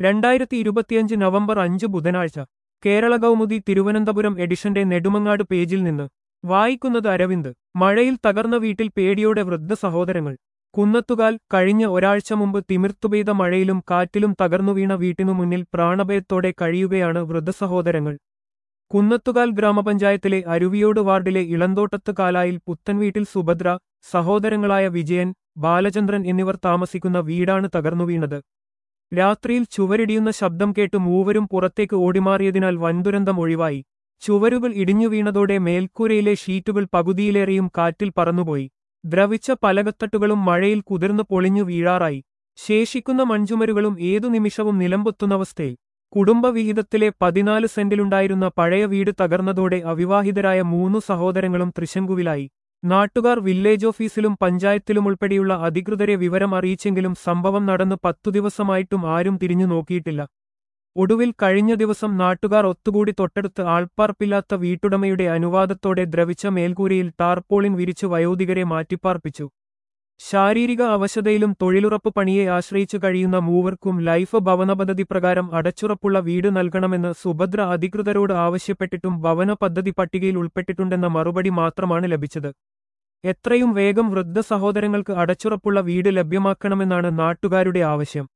രണ്ടായിരത്തി ഇരുപത്തിയഞ്ച് നവംബർ അഞ്ച് ബുധനാഴ്ച കേരള കൗമുദി തിരുവനന്തപുരം എഡിഷന്റെ നെടുമങ്ങാട് പേജിൽ നിന്ന് വായിക്കുന്നത് അരവിന്ദ് മഴയിൽ തകർന്ന വീട്ടിൽ പേടിയോടെ വൃദ്ധ സഹോദരങ്ങൾ കുന്നത്തുകാൽ കഴിഞ്ഞ ഒരാഴ്ച മുമ്പ് തിമിർത്തുപെയ്ത മഴയിലും കാറ്റിലും തകർന്നു വീണ വീട്ടിനു മുന്നിൽ പ്രാണഭയത്തോടെ കഴിയുകയാണ് വൃദ്ധസഹോദരങ്ങൾ കുന്നത്തുകാൽ ഗ്രാമപഞ്ചായത്തിലെ അരുവിയോട് വാർഡിലെ ഇളന്തോട്ടത്ത് കാലായിൽ പുത്തൻവീട്ടിൽ സുഭദ്ര സഹോദരങ്ങളായ വിജയൻ ബാലചന്ദ്രൻ എന്നിവർ താമസിക്കുന്ന വീടാണ് തകർന്നു വീണത് രാത്രിയിൽ ചുവരിടിയുന്ന ശബ്ദം കേട്ട് മൂവരും പുറത്തേക്ക് ഓടിമാറിയതിനാൽ വൻദുരന്തം ഒഴിവായി ചുവരുകൾ ഇടിഞ്ഞു വീണതോടെ മേൽക്കൂരയിലെ ഷീറ്റുകൾ പകുതിയിലേറെയും കാറ്റിൽ പറന്നുപോയി ദ്രവിച്ച പലകത്തട്ടുകളും മഴയിൽ കുതിർന്നു പൊളിഞ്ഞു വീഴാറായി ശേഷിക്കുന്ന മൺചുമരുകളും ഏതു നിമിഷവും നിലംപൊത്തുന്നവസ്ഥയിൽ കുടുംബവിഹിതത്തിലെ പതിനാല് സെന്റിലുണ്ടായിരുന്ന പഴയ വീട് തകർന്നതോടെ അവിവാഹിതരായ മൂന്നു സഹോദരങ്ങളും തൃശങ്കുവിലായി നാട്ടുകാർ വില്ലേജ് ഓഫീസിലും പഞ്ചായത്തിലും ഉൾപ്പെടെയുള്ള അധികൃതരെ വിവരം അറിയിച്ചെങ്കിലും സംഭവം നടന്ന് പത്തു ദിവസമായിട്ടും ആരും തിരിഞ്ഞു നോക്കിയിട്ടില്ല ഒടുവിൽ കഴിഞ്ഞ ദിവസം നാട്ടുകാർ ഒത്തുകൂടി തൊട്ടടുത്ത് ആൾപ്പാർപ്പില്ലാത്ത വീട്ടുടമയുടെ അനുവാദത്തോടെ ദ്രവിച്ച മേൽക്കൂരയിൽ ടാർപോളിൻ വിരിച്ചു വയോധികരെ മാറ്റിപ്പാർപ്പിച്ചു ശാരീരിക അവശതയിലും തൊഴിലുറപ്പ് പണിയെ ആശ്രയിച്ചു കഴിയുന്ന മൂവർക്കും ലൈഫ് ഭവന പദ്ധതി പ്രകാരം അടച്ചുറപ്പുള്ള വീട് നൽകണമെന്ന് സുഭദ്ര അധികൃതരോട് ആവശ്യപ്പെട്ടിട്ടും ഭവന പദ്ധതി പട്ടികയിൽ ഉൾപ്പെട്ടിട്ടുണ്ടെന്ന മറുപടി മാത്രമാണ് ലഭിച്ചത് എത്രയും വേഗം വൃദ്ധ സഹോദരങ്ങൾക്ക് അടച്ചുറപ്പുള്ള വീട് ലഭ്യമാക്കണമെന്നാണ് നാട്ടുകാരുടെ ആവശ്യം